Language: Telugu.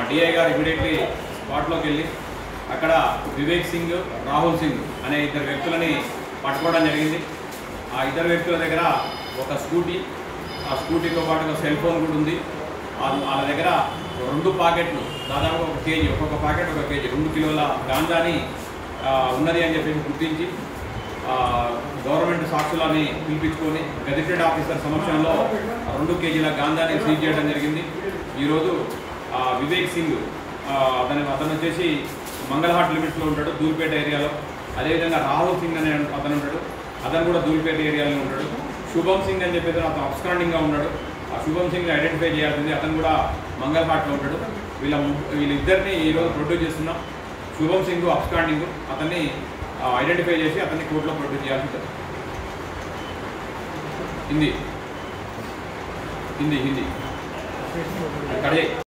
డిఐ గారు ఇమీడియట్లీ స్పాట్లోకి వెళ్ళి అక్కడ వివేక్ సింగ్ రాహుల్ సింగ్ అనే ఇద్దరు వ్యక్తులని పట్టుకోవడం జరిగింది ఆ ఇద్దరు వ్యక్తుల దగ్గర ఒక స్కూటీ ఆ స్కూటీతో పాటు ఒక సెల్ ఫోన్ కూడా ఉంది ఆ- వాళ్ళ దగ్గర రెండు పాకెట్లు దాదాపు ఒక కేజీ ఒక్కొక్క పాకెట్ ఒక కేజీ రెండు కిలోల గాంజాని ఆ, ఉన్నది అని చెప్పేసి గుర్తించి ఆ, గవర్నమెంట్ సాక్షులని పిలిపించుకొని గెజిటెడ్ ఆఫీసర్ సమక్షంలో ఆ రెండు కేజీల గాంజాని సీజ్ చేయడం జరిగింది ఈరోజు ఆ, వివేక్ సింగ్ ఆ, అతను అతను వచ్చేసి మంగళహాట్ లిమిట్స్లో ఉంటాడు దూల్పేట ఏరియాలో అదేవిధంగా రాహుల్ సింగ్ అనే అతను ఉంటాడు అతను కూడా దూల్పేట ఏరియాలో ఉంటాడు శుభం సింగ్ అని చెప్పేసి అతను అబ్స్కాండింగ్గా ఉన్నాడు ఆ శుభం సింగ్ ఐడెంటిఫై చేయాల్సింది అతను కూడా మంగళహాట్లో ఉంటాడు వీళ్ళ ము- వీళ్ళిద్దరిని ఈరోజు ప్రొడ్యూస్ చేస్తున్నాం శుభం సింగ్ అబ్స్కాండింగ్ అతన్ని ఐడెంటిఫై చేసి అతన్ని కోర్టులో ప్రొడ్యూస్ చేయాల్సి ఉంటుంది హిందీ హిందీ హిందీ కడే